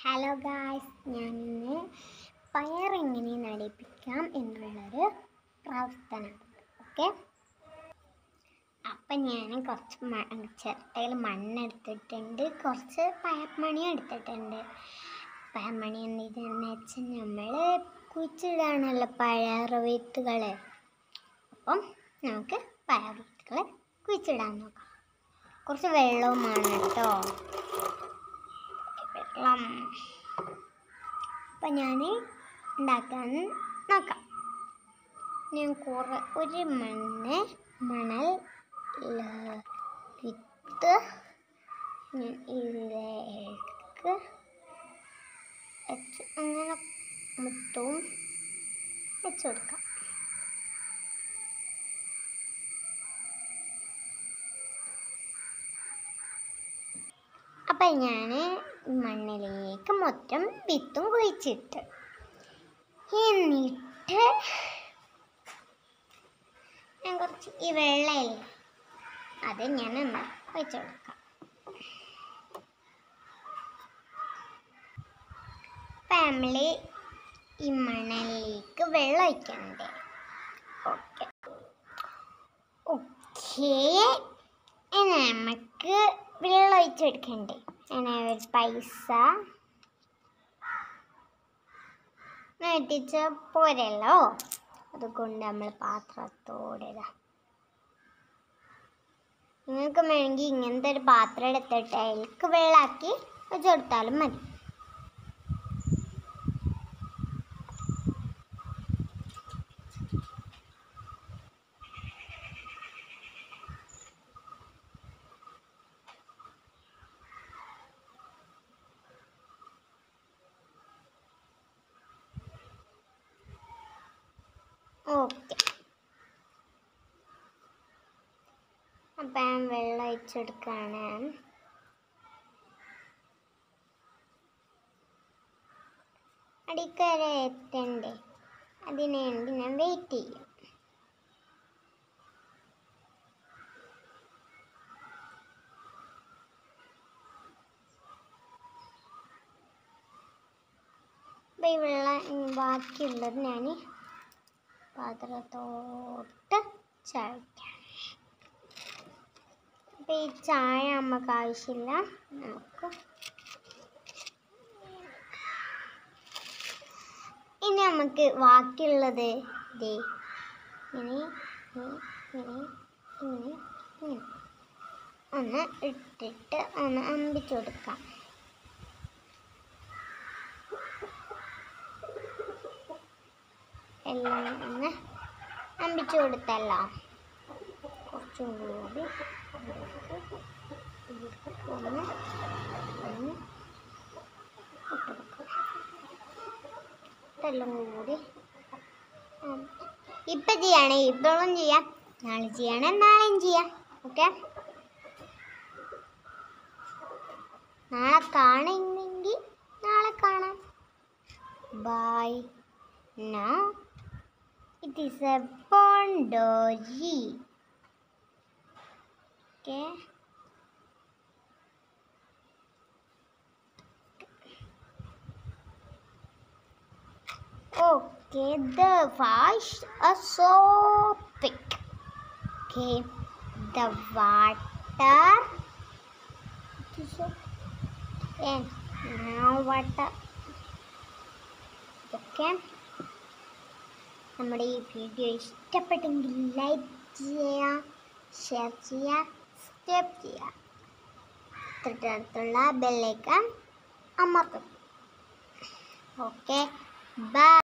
Hello guys ഞാനിന്ന് പയറെങ്ങനെ നടിപ്പിക്കാം എന്നുള്ളൊരു പ്രവർത്തനം ഓക്കെ അപ്പം ഞാൻ കുറച്ച് മ ചിരട്ടയിൽ മണ്ണെടുത്തിട്ടുണ്ട് കുറച്ച് പയർമണി എടുത്തിട്ടുണ്ട് പയർമണി എന്തിനാന്ന് വെച്ചാൽ നമ്മൾ കുഴിച്ചിടാണല്ലോ പയർ വിത്തുകൾ അപ്പം നമുക്ക് പയർ വിത്തുകൾ കുഴിച്ചിടാൻ നോക്കാം കുറച്ച് വെള്ളവുമാണ് കേട്ടോ വെള്ളം അപ്പം ഞാൻ ഉണ്ടാക്കാൻ നോക്കാം ഞാൻ കുറേ ഒരു മണ്ണ് മണൽ ല- വിത്ത് ഞാൻ ഇതിലേക്ക് വെച്ച് അങ്ങനെ മൊത്തവും വെച്ച് കൊടുക്കാം അപ്പം ഞാൻ മണ്ണിലേക്ക് മൊത്തം വിത്തും കുഴിച്ചിട്ട് എന്നിട്ട് ഞാൻ കുറച്ച് ഈ വെള്ളയില്ലേ അത് ഞാൻ ഒന്ന് ഒഴിച്ചു കൊടുക്കാം ഫാമിലി ഈ മണലിലേക്ക് വെള്ളം ഒഴിക്കണ്ടേ ഓക്കെ ഓക്കേ ഇനി നമുക്ക് വെള്ളം ഒഴിച്ചെടുക്കണ്ടേ അങ്ങനെ ഒരു പൈസ നട്ടിച്ച പോരല്ലോ അതുകൊണ്ട് നമ്മൾ പാത്രത്തോടെ ഇടാം നിങ്ങൾക്ക് വേണമെങ്കിൽ ഇങ്ങനത്തെ ഒരു പാത്രം എടുത്തിട്ട് അതിലേക്ക് വെള്ളമാക്കി വെച്ച് കൊടുത്താലും മതി ഓക്കെ അപ്പം ഞാൻ വെള്ളം ഒഴിച്ചെടുക്കുകയാണ് അടിക്കര എത്തണ്ടേ അതിനു വേണ്ടി ഞാൻ വെയിറ്റ് ചെയ്യും അപ്പം ഈ വെള്ളം ഇനി ബാക്കിയുള്ളത് ഞാൻ പാത്രത്തോട്ട് ചായക്കാം അപ്പം ഈ ചായ നമുക്ക് ആവശ്യമില്ല നമുക്ക് ഇനി നമുക്ക് ബാക്കിയുള്ളത് ദേ ഇങ്ങനെ ഇങ്ങനെ ഇങ്ങനെ ഇങ്ങനെ ഇങ്ങനെ ഒന്ന് ഇട്ടിട്ട് ഒന്ന് അമ്പിച്ചു കൊടുക്കാം എല്ലാം ഒന്ന് അമ്പിച്ചു കൊടുത്തല്ലോ കുറച്ചും കൂടി ഇതിലേക്ക് ഇതിലേക്ക് ഒന്ന് ഒന്ന് ഇട്ടുകൊടുക്കാം ഇതെല്ലാം കൂടി ഇപ്പം ചെയ്യണേ ഇപ്പോഴും ചെയ്യാം നാളെ ചെയ്യണേ നാളെയും ചെയ്യാം ഓക്കെ നാളെ കാണുന്നെങ്കിൽ നാളെ കാണാം bye Now it is a Bondori. Okay. Okay, the fish are so big. Okay, the water. It is a- And now water. Okay നമ്മുടെ ഈ വീഡിയോ ഇഷ്ടപ്പെട്ടെങ്കിൽ ലൈക്ക് ചെയ്യുക ഷെയർ ചെയ്യുക സബ്സ്ക്രൈബ് ചെയ്യുക തൊട്ടടുത്തുള്ള ബെല്ലൈക്കൺ അമർത്തും ഓക്കെ ബൈ